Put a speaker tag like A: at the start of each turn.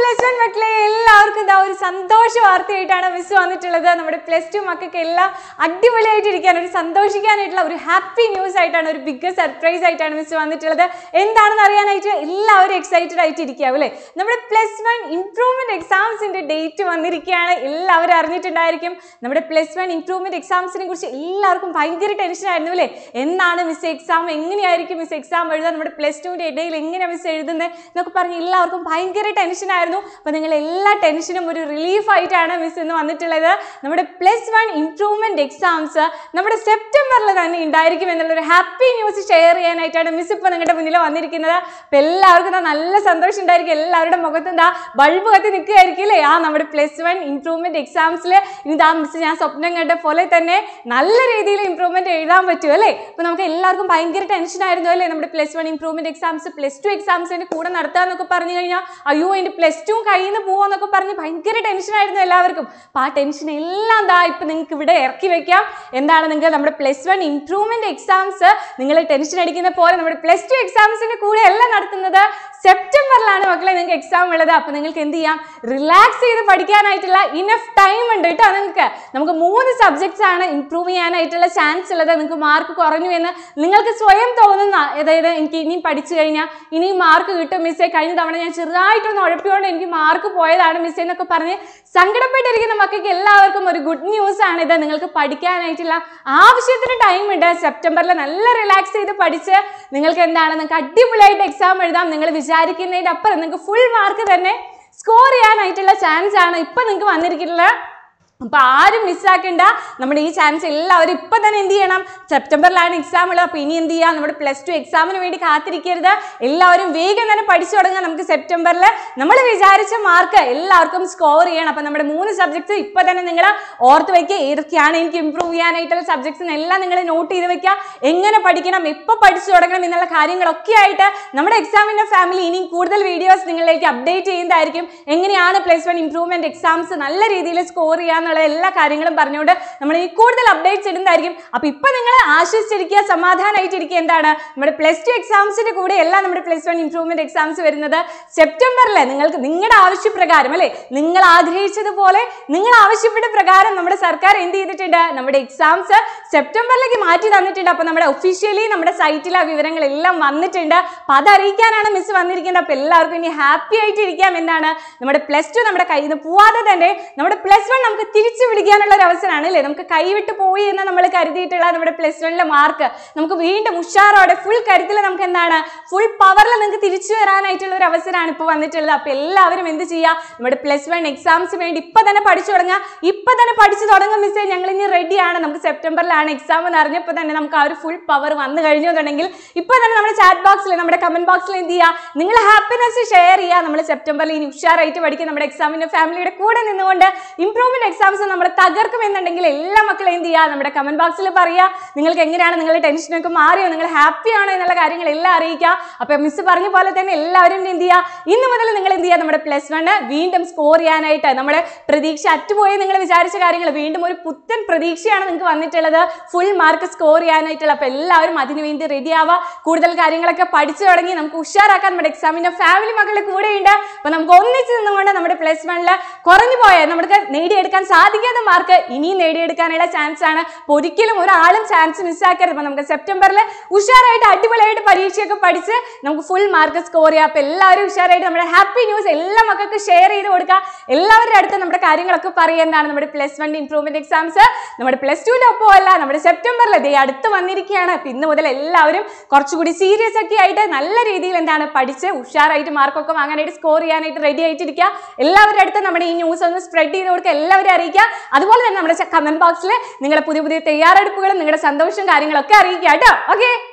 A: plus one മക്കളെ എല്ലാവർക്കും ഇതാ ഒരു സന്തോഷ വാർത്തയായിട്ടാണ് മിസ് വന്നിട്ടുള്ളത് നമ്മുടെ പ്ലസ് ടു മക്കൾക്ക് എല്ലാം അടിപൊളിയായിട്ടിരിക്കാൻ ഒരു സന്തോഷിക്കാനായിട്ടുള്ള ഒരു ഹാപ്പി ന്യൂസ് ആയിട്ടാണ് ഒരു ബിഗ് സർപ്രൈസ് ആയിട്ടാണ് മിസ് വന്നിട്ടുള്ളത് എന്താണെന്ന് അറിയാനായിട്ട് എല്ലാവരും എക്സൈറ്റഡ് ആയിട്ട് ഇരിക്കാവും അല്ലേ നമ്മുടെ പ്ലസ് വൺ ഇംപ്രൂവ്മെന്റ് എക്സാംസിന്റെ ഡേറ്റ് വന്നിരിക്കുകയാണ് എല്ലാവരും അറിഞ്ഞിട്ടുണ്ടായിരിക്കും നമ്മുടെ പ്ലസ് വൺ ഇംപ്രൂവ്മെന്റ് എക്സാംസിനെ കുറിച്ച് എല്ലാവർക്കും ഭയങ്കര ടെൻഷൻ ആയിരുന്നു അല്ലേ എന്നാണ് മിസ് എക്സാം എങ്ങനെയായിരിക്കും മിസ് എക്സാം എഴുതാൻ നമ്മുടെ പ്ലസ് ടുവിന്റെ ഇടയിൽ എങ്ങനെയാണ് മിസ് എഴുതുന്നത് എന്നൊക്കെ പറഞ്ഞ് എല്ലാവർക്കും ഭയങ്കര ടെൻഷൻ ആയിരുന്നു അപ്പോൾ നിങ്ങൾ എല്ലാ ടെൻഷനും ഒരു റിലീഫ് ആയിട്ടാണ് മിസ് ഇന്ന് വന്നിട്ടുള്ളത് നമ്മുടെ പ്ലസ് വൺ ഇംപ്രൂവ്മെന്റ് എക്സാംസ് നമ്മുടെ സെപ്റ്റംബറിൽ തന്നെ ഉണ്ടായിരിക്കും എന്നുള്ളൊരു ഹാപ്പി ന്യൂസ് ഷെയർ ചെയ്യാനായിട്ടാണ് മിസ് ഇപ്പോൾ നിങ്ങളുടെ മുന്നിൽ വന്നിരിക്കുന്നത് അപ്പോൾ എല്ലാവർക്കും ദാ നല്ല സന്തോഷം ഉണ്ടായിരിക്കും എല്ലാവരുടെ മുഖത്തും ദാ ബൾബ് കത്തി നിൽക്കുകയായിരിക്കും അല്ലേ ആ നമ്മുടെ പ്ലസ് വൺ ഇംപ്രൂവ്മെന്റ് എക്സാംസിൽ ഇനി ദാ മിസ് ഞാൻ സ്വപ്നം കണ്ട പോലെ തന്നെ നല്ല രീതിയിൽ ഇംപ്രൂവ്മെന്റ് എഴുതാൻ പറ്റും അല്ലേ അപ്പോൾ നമുക്ക് എല്ലാവർക്കും ഭയങ്കര ടെൻഷൻ ആയിരുന്നു അല്ലേ നമ്മുടെ plus one improvement exams plus two എക്സാംസിന്റെ കൂടെ നടത്താന്നൊക്കെ പറഞ്ഞു കഴിഞ്ഞാൽ അയ്യോ എൻ്റെ പ്ലസ് ടു കയ്യിൽ നിന്ന് പോവാന്നൊക്കെ പറഞ്ഞ് ഭയങ്കര ടെൻഷൻ ആയിരുന്നു എല്ലാവർക്കും അപ്പോൾ ആ ടെൻഷൻ എല്ലാം ദാ ഇപ്പം നിങ്ങൾക്ക് ഇവിടെ ഇറക്കി വെക്കാം എന്താണ് നിങ്ങൾക്ക് നമ്മുടെ പ്ലസ് വൺ ഇംപ്രൂവ്മെന്റ് എക്സാംസ് നിങ്ങൾ ടെൻഷൻ അടിക്കുന്ന പോലെ നമ്മുടെ പ്ലസ് ടു എക്സാംസിന്റെ കൂടെ അല്ല നടത്തുന്നത് സെപ്റ്റംബറിലാണ് മക്കളെ നിങ്ങൾക്ക് എക്സാം ഉള്ളത് അപ്പോൾ നിങ്ങൾക്ക് എന്ത് ചെയ്യാം റിലാക്സ് ചെയ്ത് പഠിക്കാനായിട്ടുള്ള ഇനഫ് ടൈം ഉണ്ട് കേട്ടോ നിങ്ങൾക്ക് നമുക്ക് മൂന്ന് സബ്ജക്ട്സ് ആണ് ഇംപ്രൂവ് ചെയ്യാനായിട്ടുള്ള ചാൻസ് ഉള്ളത് നിങ്ങൾക്ക് മാർക്ക് കുറഞ്ഞു എന്ന് നിങ്ങൾക്ക് സ്വയം തോന്നുന്ന അതായത് എനിക്ക് ഇനിയും പഠിച്ചു കഴിഞ്ഞാൽ ഇനിയും മാർക്ക് കിട്ടും മിസ്സേ കഴിഞ്ഞ തവണ ഞാൻ ചെറുതായിട്ടൊന്ന് ഉഴപ്പിയോണ്ട് എനിക്ക് മാർക്ക് പോയതാണ് മിസ്സേ എന്നൊക്കെ പറഞ്ഞ് സങ്കടപ്പെട്ടിരിക്കുന്ന മക്കൾക്ക് എല്ലാവർക്കും ഒരു ഗുഡ് ന്യൂസ് ആണ് ഇത് നിങ്ങൾക്ക് പഠിക്കാനായിട്ടുള്ള ആവശ്യത്തിന് ടൈം ഉണ്ട് സെപ്റ്റംബറിൽ നല്ല റിലാക്സ് ചെയ്ത് പഠിച്ച് നിങ്ങൾക്ക് എന്താണ് നിങ്ങൾക്ക് അടിപൊളിയായിട്ട് എക്സാം എഴുതാം നിങ്ങൾ വിചാരിക്കുന്നതിൻ്റെ അപ്പുറം നിങ്ങൾക്ക് ഫുൾ മാർക്ക് തന്നെ സ്കോർ ചെയ്യാനായിട്ടുള്ള ചാൻസ് ആണ് ഇപ്പം നിങ്ങൾക്ക് വന്നിരിക്കുന്നത് അപ്പൊ ആരും മിസ്സാക്കണ്ട നമ്മുടെ ഈ ചാൻസ് എല്ലാവരും ഇപ്പൊ തന്നെ എന്ത് ചെയ്യണം സെപ്റ്റംബറിലാണ് എക്സാം ഉള്ളത് അപ്പൊ ഇനി എന്ത് ചെയ്യാം നമ്മുടെ പ്ലസ് ടു എക്സാമിന് വേണ്ടി കാത്തിരിക്കരുത് എല്ലാവരും വേഗം തന്നെ പഠിച്ചു തുടങ്ങാം നമുക്ക് സെപ്റ്റംബറിൽ നമ്മൾ വിചാരിച്ച മാർക്ക് എല്ലാവർക്കും സ്കോർ ചെയ്യണം അപ്പൊ നമ്മുടെ മൂന്ന് സബ്ജക്ട്സ് ഇപ്പൊ തന്നെ നിങ്ങൾ ഓർത്ത് വെക്കുക ഏതൊക്കെയാണ് എനിക്ക് ഇമ്പ്രൂവ് ചെയ്യാനായിട്ടുള്ള സബ്ജക്ട്സ് എല്ലാം നിങ്ങൾ നോട്ട് ചെയ്ത് വെക്കുക എങ്ങനെ പഠിക്കണം എപ്പോൾ പഠിച്ചു തുടങ്ങണം എന്നുള്ള കാര്യങ്ങളൊക്കെ ആയിട്ട് നമ്മുടെ എക്സാമിന്റെ ഫാമിലി ഇനിയും കൂടുതൽ വീഡിയോസ് നിങ്ങളിലേക്ക് അപ്ഡേറ്റ് ചെയ്യുന്നതായിരിക്കും എങ്ങനെയാണ് പ്ലസ് വൺ ഇംപ്രൂവ്മെന്റ് എക്സാംസ് നല്ല രീതിയിൽ സ്കോർ ചെയ്യാന്നുള്ള എല്ലാ കാര്യങ്ങളും പറഞ്ഞുകൊണ്ട് നമ്മൾ ഈ കൂടുതൽ അപ്ഡേറ്റ്സ് ഇടുന്നതായിരിക്കും അപ്പൊ ഇപ്പൊ നിങ്ങൾ ആശ്വസിച്ചിരിക്കുക സമാധാനമായിട്ടിരിക്കുക എന്താണ് നമ്മുടെ പ്ലസ് ടു എക്സാംസിന്റെ കൂടെ എല്ലാം നമ്മുടെ പ്ലസ് വൺ ഇംപ്രൂവ്മെന്റ് എക്സാംസ് വരുന്നത് സെപ്റ്റംബറിൽ നിങ്ങൾക്ക് നിങ്ങളുടെ ആവശ്യപ്രകാരം അല്ലെ നിങ്ങൾ ആഗ്രഹിച്ചതുപോലെ നിങ്ങൾ ആവശ്യപ്പെട്ട പ്രകാരം നമ്മുടെ സർക്കാർ എന്ത് ചെയ്തിട്ടുണ്ട് നമ്മുടെ എക്സാംസ് സെപ്റ്റംബറിലേക്ക് മാറ്റി തന്നിട്ടുണ്ട് അപ്പൊ നമ്മുടെ ഒഫീഷ്യലി നമ്മുടെ സൈറ്റിൽ ആ വിവരങ്ങളെല്ലാം വന്നിട്ടുണ്ട് അപ്പൊ അതറിയിക്കാനാണ് മിസ് വന്നിരിക്കുന്നത് അപ്പൊ എല്ലാവർക്കും ഇനി ഹാപ്പി ആയിട്ട് ഇരിക്കാം എന്നാണ് നമ്മുടെ പ്ലസ് ടു നമ്മുടെ കയ്യിൽ നിന്ന് പോവാതെ തന്നെ നമ്മുടെ പ്ലസ് വൺ നമുക്ക് തിരിച്ചു പിടിക്കാനുള്ള ഒരു അവസരമാണ് അല്ലേ നമുക്ക് കൈവിട്ട് പോയി എന്ന് നമ്മൾ കരുതിയിട്ടുള്ള നമ്മുടെ പ്ലസ് വണ്ണിലെ മാർക്ക് നമുക്ക് വീണ്ടും ഉഷാറോടെ ഫുൾ കരുത്തിൽ നമുക്ക് എന്താണ് ഫുൾ പവറിൽ നിങ്ങൾക്ക് തിരിച്ചു വരാനായിട്ടുള്ള ഒരു അവസരമാണ് ഇപ്പോൾ വന്നിട്ടുള്ളത് അപ്പോൾ എല്ലാവരും എന്ത് ചെയ്യുക നമ്മുടെ പ്ലസ് വൺ എക്സാംസ് വേണ്ടി ഇപ്പം തന്നെ പഠിച്ചു തുടങ്ങുക ഇപ്പം തന്നെ പഠിച്ചു തുടങ്ങും മിസ്സേ ഞങ്ങൾ ഇനി റെഡിയാണ് നമുക്ക് സെപ്റ്റംബറിലാണ് എക്സാം എന്ന് അറിഞ്ഞപ്പോൾ തന്നെ നമുക്ക് ആ ഒരു ഫുൾ പവർ വന്നു കഴിഞ്ഞു എന്നുണ്ടെങ്കിൽ ഇപ്പം തന്നെ നമ്മുടെ ചാറ്റ് ബോക്സിൽ നമ്മുടെ കമന്റ് ബോക്സിൽ എന്ത് ചെയ്യുക നിങ്ങൾ ഹാപ്പിനെസ് ഷെയർ ചെയ്യുക നമ്മൾ സെപ്റ്റംബറിൽ ഇനി ഉഷാറായിട്ട് പഠിക്കുക നമ്മുടെ എക്സാമിന്റെ ഫാമിലിയുടെ കൂടെ നിന്നുകൊണ്ട് ഇംപ്രൂവ്മെന്റ് എക്സാംസ് നമ്മൾ തകർക്കും എന്നുണ്ടെങ്കിൽ എല്ലാ മക്കളും എന്ത് ചെയ്യുക നമ്മുടെ കമന്റ് ബോക്സിൽ പറയുക നിങ്ങൾക്ക് എങ്ങനെയാണ് നിങ്ങളുടെ ടെൻഷനൊക്കെ മാറിയോ നിങ്ങൾ ഹാപ്പി ആണോ എന്നുള്ള കാര്യങ്ങൾ എല്ലാം അറിയിക്കുക അപ്പൊ മിസ് പറഞ്ഞ പോലെ തന്നെ എല്ലാവരും എന്ത് ചെയ്യുക ഇന്ന് മുതൽ നിങ്ങൾ എന്ത് ചെയ്യുക നമ്മുടെ പ്ലസ് വണ് വീണ്ടും സ്കോർ ചെയ്യാനായിട്ട് നമ്മുടെ പ്രതീക്ഷ അറ്റുപോയി നിങ്ങൾ വിചാരിച്ച കാര്യങ്ങൾ വീണ്ടും ഒരു പുത്തൻ പ്രതീക്ഷയാണ് നിങ്ങൾക്ക് വന്നിട്ടുള്ളത് ഫുൾ മാർക്ക് സ്കോർ ചെയ്യാനായിട്ടുള്ള അപ്പൊ എല്ലാവരും അതിനു വേണ്ടി റെഡി ആവുക കൂടുതൽ കാര്യങ്ങളൊക്കെ പഠിച്ചു തുടങ്ങി നമുക്ക് ഉഷാറാക്കാൻ നമ്മുടെ എക്സാമിന്റെ ഫാമിലി മക്കളുടെ കൂടെയുണ്ട് അപ്പൊ നമുക്ക് ഒന്നിച്ച് നിന്നുകൊണ്ട് നമ്മുടെ പ്ലസ് വണ്ണിൽ കുറഞ്ഞു പോയ നമുക്ക് നേടിയെടുക്കാൻ സാധിക്കാത്ത മാർക്ക് ഇനിയും നേടിയെടുക്കാനുള്ള ചാൻസ് ആണ് അപ്പൊ ഒരിക്കലും ഒരാളും ചാൻസ് മിസ്സാക്കരുത് അപ്പൊ നമുക്ക് സെപ്റ്റംബറിൽ ഉഷാറായിട്ട് അടിപൊളിയായിട്ട് പരീക്ഷയൊക്കെ പഠിച്ച് നമുക്ക് ഫുൾ മാർക്ക് സ്കോർ ചെയ്യാം അപ്പൊ എല്ലാവരും ഉഷാറായിട്ട് നമ്മുടെ ഹാപ്പി ന്യൂസ് എല്ലാ മക്കൾക്ക് ഷെയർ ചെയ്ത് കൊടുക്കുക എല്ലാവരുടെ അടുത്ത് നമ്മുടെ കാര്യങ്ങളൊക്കെ പറയുക എന്താണ് നമ്മുടെ പ്ലസ് വൺ ഇംപ്രൂവ്മെന്റ് എക്സാംസ് നമ്മുടെ പ്ലസ് ടുവിന്റെ ഒപ്പം അല്ല നമ്മുടെ സെപ്റ്റംബറിൽ ദേ അടുത്ത് വന്നിരിക്കുകയാണ് അപ്പൊ ഇന്ന് മുതൽ എല്ലാവരും കുറച്ചുകൂടി സീരിയസ് ഒക്കെ ആയിട്ട് നല്ല രീതിയിൽ എന്താണ് പഠിച്ച് ഉഷാറായിട്ട് മാർക്കൊക്കെ വാങ്ങാനായിട്ട് സ്കോർ ചെയ്യാനായിട്ട് റെഡി ആയിട്ടിരിക്കുക എല്ലാവരുടെ അടുത്ത് നമ്മുടെ ഈ ന്യൂസ് ഒന്ന് സ്പ്രെഡ് ചെയ്ത് കൊടുക്കുക എല്ലാവരും അറിയിക്കുക അതുപോലെ തന്നെ നമ്മുടെ കമന്റ് ബോക്സിൽ നിങ്ങളുടെ പുതിയ പുതിയ തയ്യാറെടുപ്പുകളും നിങ്ങളുടെ സന്തോഷവും കാര്യങ്ങളൊക്കെ അറിയിക്കുക കേട്ടോ ഓക്കെ